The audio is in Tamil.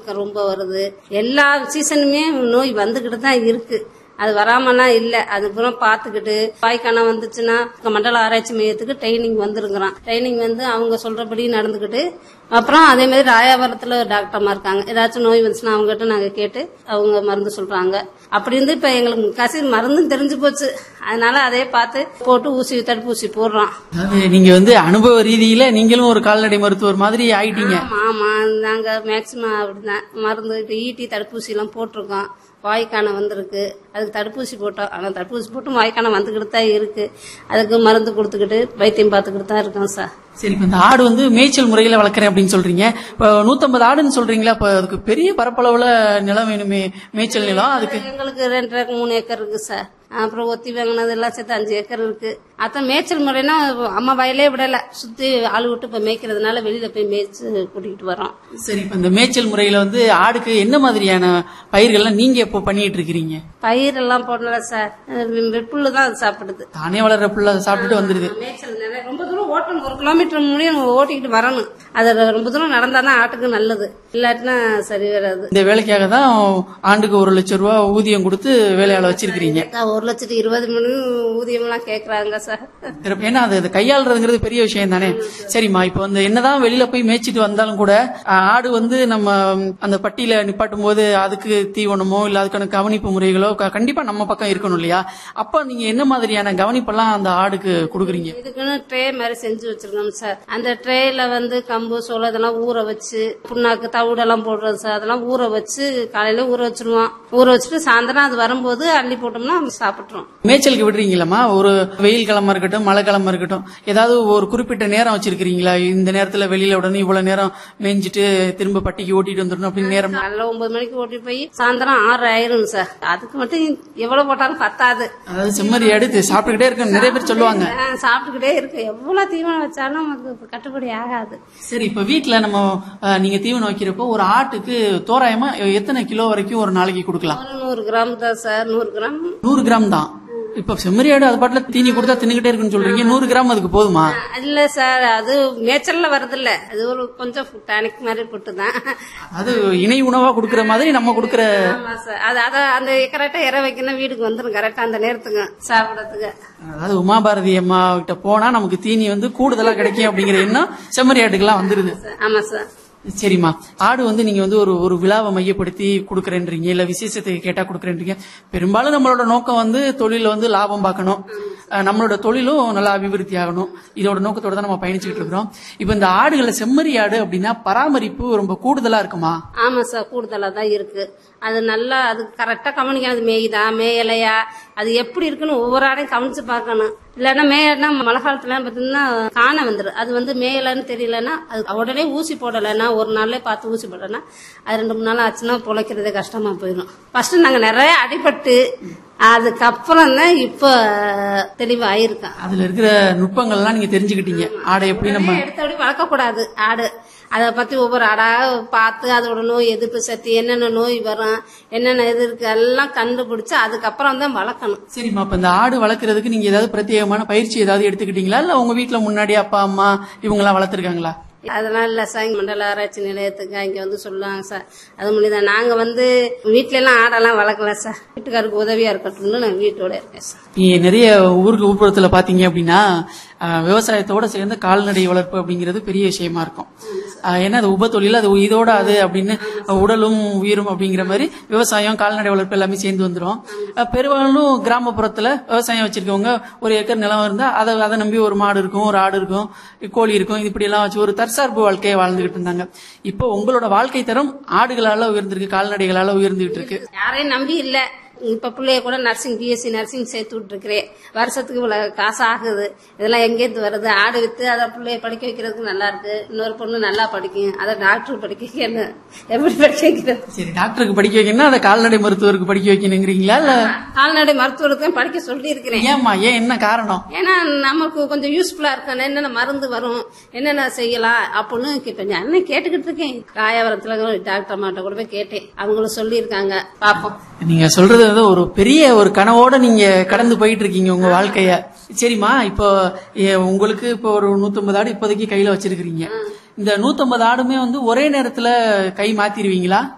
வீக்கம் ரொம்ப வருது எல்லா சீசனுமே நோய் வந்துகிட்டு தான் இருக்கு அது வராமலாம் இல்ல அதுக்கப்புறம் பாத்துக்கிட்டு வாய்க்கான வந்துச்சுன்னா மண்டல ஆராய்ச்சி மையத்துக்கு ட்ரைனிங் வந்துருங்கிறான் ட்ரைனிங் வந்து அவங்க சொல்றபடி நடந்துக்கிட்டு அப்புறம் அதே மாதிரி ராயாபுரத்துல ஒரு டாக்டர்மா இருக்காங்க ஏதாச்சும் நோய் வந்துச்சுன்னா அவங்ககிட்ட நாங்க கேட்டு அவங்க மருந்து சொல்றாங்க அப்படி இருந்து இப்ப எங்களுக்கு கசி மருந்தும் தெரிஞ்சு போச்சு அதனால அதே பார்த்து போட்டு ஊசி தடுப்பூசி போடுறோம் அதாவது நீங்க வந்து அனுபவ ரீதியில நீங்களும் ஒரு கால்நடை மருத்துவர் மாதிரி ஆயிட்டீங்க ஆமா ஆமா நாங்க மேக்சிமம் அப்படிதான் மருந்து இப்ப ஈட்டி தடுப்பூசி எல்லாம் போட்டிருக்கோம் வாய்க்கான வந்திருக்கு அதுக்கு தடுப்பூசி போட்டோம் ஆனா தடுப்பூசி போட்டும் வாய்க்கான வந்துகிட்டு தான் இருக்கு அதுக்கு மருந்து கொடுத்துக்கிட்டு வைத்தியம் பார்த்துக்கிட்டு தான் இருக்கோம் சார் சரி இப்ப இந்த ஆடு வந்து மேய்ச்சல் முறையில வளர்க்குறேன் அப்படின்னு சொல்றீங்க இப்ப நூத்தம்பது ஆடுன்னு சொல்றீங்களா இப்ப அதுக்கு பெரிய பரப்பளவுல நிலம் வேணுமே மேய்ச்சல் நிலம் அதுக்கு எங்களுக்கு ரெண்டரை மூணு ஏக்கர் இருக்கு சார் அப்புறம் ஒத்தி வாங்கினது எல்லாம் சேர்த்து அஞ்சு ஏக்கர் இருக்கு அதான் மேய்ச்சல் முறைனா அம்மா வயலே விடல சுத்தி ஆள் விட்டு இப்ப மேய்க்கிறதுனால வெளியில போய் மேய்ச்சு கூட்டிகிட்டு வரோம் சரி இப்ப இந்த மேய்ச்சல் முறையில வந்து ஆடுக்கு என்ன மாதிரியான பயிர்கள்லாம் நீங்க இப்போ பண்ணிட்டு இருக்கிறீங்க பயிர் எல்லாம் போடல சார் வெப்புல்லு தான் அது சாப்பிடுது தானே வளர்ற புள்ள சாப்பிட்டுட்டு வந்துருது மேய்ச்சல் நிறைய ரொம்ப தூரம் ஓட்டணும் ஒரு கிலோமீட்டர் முடியும் ஓட்டிக்கிட்டு வரணும் அது ரொம்ப தூரம் நடந்தாதான் ஆட்டுக்கு நல்லது இல்லாட்டினா சரி வராது இந்த வேலைக்காக தான் ஆண்டுக்கு ஒரு லட்சம் ரூபாய் ஊதியம் கொடுத்து வேலையாள வச்சிருக்கிறீங்க அக்கா, ஒரு லட்சத்து இருபது மணி ஊதியம் எல்லாம் கேக்குறாங்க சார் சிறப்பு. ஏன்னா அது அது கையாளுறதுங்கிறது பெரிய விஷயம் தானே சரிம்மா இப்போ வந்து என்னதான் வெளியில போய் மேய்ச்சிட்டு வந்தாலும் கூட ஆ, ஆடு வந்து நம்ம ம், அந்த பட்டியில நிப்பாட்டும் போது அதுக்கு தீவனமோ இல்ல அதுக்கான கவனிப்பு முறைகளோ க- கண்டிப்பா நம்ம பக்கம் இருக்கணும் இல்லையா அப்ப நீங்க என்ன மாதிரியான கவனிப்பெல்லாம் அந்த ஆடுக்கு கொடுக்குறீங்க இதுக்குன்னு ட்ரே மாதிரி செஞ்சு வச்சிருக்கோம் சார் அந்த ட்ரேல வந்து கம்பு சோளம் இதெல்லாம் ஊற வச்சு புண்ணாக்கு தவிடெல்லாம் போடுறது சார் அதெல்லாம் ஊற வச்சு காலையில ஊற வச்சிருவோம் ஊற வச்சுட்டு சாயந்தரம் அது வரும்போது அள்ளி போட்டோம்னா சாப்பிட்டுரும் மேய்ச்சலுக்கு விடுறீங்களாம்மா ஒரு வெயில் கிழமை இருக்கட்டும் மழை கிழமை இருக்கட்டும் ஏதாவது ஒரு குறிப்பிட்ட நேரம் வச்சிருக்கிறீங்களா இந்த நேரத்துல வெளியில விடணும் இவ்வளவு நேரம் மேய்ஞ்சிட்டு திரும்ப பட்டிக்கு ஓட்டிட்டு வந்துடணும் அப்படின்னு நேரம் காலைல ஒன்பது மணிக்கு ஓட்டி போய் சாயந்தரம் ஆறு ஆயிரும் சார் அதுக்கு மட்டும் எவ்வளவு போட்டாலும் பத்தாது அதாவது செம்மறி எடுத்து சாப்பிட்டுக்கிட்டே இருக்க நிறைய பேர் சொல்லுவாங்க ஆ, சாப்பிட்டுக்கிட்டே இருக்கு எவ்வளவு தீவனம் வச்சாலும் நமக்கு கட்டுப்படி ஆகாது சரி இப்ப வீட்ல நம்ம அஹ், நீங்க தீவனம் வைக்கிறப்போ ஒரு ஆட்டுக்கு தோராயமா எத்தனை கிலோ வரைக்கும் ஒரு நாளைக்கு கொடுக்கலாம் ஒரு நூறு கிராம் தான் சார் நூறு கிராம் நூறு கிராம் தான் இப்ப செம்மறி ஆடு அது பாட்டுல தீனி கொடுத்தா தின்னுகிட்டே இருக்குன்னு சொல்றீங்க நூறு கிராம் அதுக்கு போதுமா இல்ல சார் அது மேய்ச்சல்ல வருது இல்ல அது ஒரு கொஞ்சம் டானிக் மாதிரி போட்டு தான் அது இணை உணவா கொடுக்கற மாதிரி நம்ம கொடுக்கற ஆமா சார் அது அத அந்த கரெக்டா இற வைக்கணும் வீட்டுக்கு வந்துரும் கரெக்டா அந்த நேரத்துக்கு சாப்பிடறதுக்கு அதாவது உமாபாரதி அம்மா கிட்ட போனா நமக்கு தீனி வந்து கூடுதலா கிடைக்கும் அப்படிங்கிற எண்ணம் செம்மறி ஆட்டுக்கெல்லாம் வந்துருது ஆமா சார் சரிம்மா ஆடு வந்து நீங்க வந்து ஒரு ஒரு விழாவை மையப்படுத்தி கொடுக்கறேன்றீங்க இல்ல விசேஷத்தை கேட்டா கொடுக்கறேன்றீங்க பெரும்பாலும் நம்மளோட நோக்கம் வந்து தொழில வந்து லாபம் பார்க்கணும் அஹ் நம்மளோட தொழிலும் நல்லா அபிவிருத்தி ஆகணும் இதோட நோக்கத்தோட தான் நம்ம பயணிச்சுட்டு இருக்கிறோம் இப்ப இந்த ஆடுகளை செம்மறி ஆடு அப்படின்னா பராமரிப்பு ரொம்ப கூடுதலா இருக்குமா ஆமா சார் கூடுதலா தான் இருக்கு அது நல்லா அது கரெக்டா கவனிக்கணும் அது மேயுதா மேயலையா அது எப்படி இருக்குன்னு ஒவ்வொரு ஆடையும் கவனிச்சு பார்க்கணும் இல்லைன்னா மேயனா மழை காலத்துல பாத்தீங்கன்னா காண வந்துடும் அது வந்து மேயலன்னு தெரியலன்னா அது உடனே ஊசி போடலைன்னா ஒரு நாள்லயே பார்த்து ஊசி போடலைன்னா அது ரெண்டு மூணு நாள் ஆச்சுன்னா பொழைக்கிறதே கஷ்டமா போயிடும் ஃபர்ஸ்ட் நாங்க நிறைய அடிபட்டு அதுக்கப்புறம் தான் இப்போ தெளிவாயிருக்கேன் அதுல இருக்கிற நுட்பங்கள்லாம் நீங்க தெரிஞ்சுக்கிட்டீங்க ஆடை எப்படி நம்ம எடுத்தபடி வளர்க்கக்கூடாது ஆடு அதை பத்தி ஒவ்வொரு ஆடா பார்த்து அதோட நோய் எதிர்ப்பு சக்தி என்னென்ன நோய் வரும் என்னென்ன இது இருக்கு எல்லாம் கண்டுபிடிச்சு அதுக்கப்புறம் தான் வளர்க்கணும் சரிம்மா இப்ப இந்த ஆடு வளர்க்கறதுக்கு நீங்க ஏதாவது பிரத்யேகமான பயிற்சி ஏதாவது எடுத்துக்கிட்டீங்களா இல்ல உங்க வீட்ல முன்னாடி அப்பா அம்மா இவங்க எல்லாம் வளர்த்திருக்காங்களா அதெல்லாம் இல்ல சார் இங்க மண்டல ஆராய்ச்சி நிலையத்துக்கு இங்க வந்து சொல்லுவாங்க சார் அது மூலியம் நாங்க வந்து வீட்ல எல்லாம் ஆடெல்லாம் வளர்க்கல சார் வீட்டுக்காருக்கு உதவியா இருக்கட்டும்னு நான் வீட்டோட இருக்கேன் சார் நீங்க நிறைய ஊருக்கு ஊர்ப்புறத்துல பாத்தீங்க அப்படின்னா ஆஹ், விவசாயத்தோட சேர்ந்து கால்நடை வளர்ப்பு அப்படிங்கிறது பெரிய விஷயமா இருக்கும் ஆஹ், ஏன்னா அது உப தொழில் அது இதோட அது அப்படின்னு உடலும் உயிரும் அப்படிங்கிற மாதிரி விவசாயம் கால்நடை வளர்ப்பு எல்லாமே சேர்ந்து வந்துடும் ஆஹ், பெரும்பாலும் கிராமப்புறத்துல விவசாயம் வச்சிருக்கவங்க ஒரு ஏக்கர் நிலம் இருந்தா அதை அதை நம்பி ஒரு மாடு இருக்கும் ஒரு ஆடு இருக்கும் கோழி இருக்கும் இப்படி எல்லாம் வச்சு ஒரு தற்சார்பு வாழ்க்கையை வாழ்ந்துகிட்டு இருந்தாங்க இப்போ உங்களோட வாழ்க்கை தரம் ஆடுகளால உயர்ந்திருக்கு கால்நடைகளால உயர்ந்துகிட்டு இருக்கு யாரையும் நம்பி இல்ல இப்ப பிள்ளைய கூட நர்சிங் பிஎஸ்சி நர்சிங் சேர்த்து விட்டுருக்கிறேன் வருஷத்துக்கு இவ்வளவு காசு ஆகுது இதெல்லாம் எங்கேருந்து வருது ஆடு வித்து அதை பிள்ளைய படிக்க வைக்கிறதுக்கு நல்லா இருக்கு இன்னொரு பொண்ணு நல்லா படிக்கும் அதை டாக்டர் படிக்க வைக்கணும் எப்படி படிக்க வைக்கிறது சரி டாக்டருக்கு படிக்க வைக்கணும்னா அதை கால்நடை மருத்துவருக்கு படிக்க வைக்கணுங்கிறீங்களா இல்ல கால்நடை மருத்துவத்தையும் படிக்க சொல்லி இருக்கிறேன் ஏம்மா ஏன் என்ன காரணம் ஏன்னா நமக்கு கொஞ்சம் யூஸ்ஃபுல்லா இருக்கணும் என்னென்ன மருந்து வரும் என்னென்ன செய்யலாம் அப்படின்னு இப்ப நான் என்ன கேட்டுக்கிட்டு இருக்கேன் ராயவரத்துல ஒரு டாக்டர் அம்மாட்ட கூட போய் கேட்டேன் அவங்களும் சொல்லியிருக்காங்க பாப்போம் நீங்க சொல்றது வந்து ஒரு பெரிய ஒரு கனவோட நீங்க கடந்து போயிட்டு இருக்கீங்க உங்க வாழ்க்கைய சரிம்மா இப்போ ஏ, உங்களுக்கு இப்போ ஒரு நூத்தம்பது ஆடு இப்போதைக்கு கையில வச்சிருக்கீங்க இந்த நூத்தம்பது ஆடுமே வந்து ஒரே நேரத்துல கை மாத்திருவீங்களா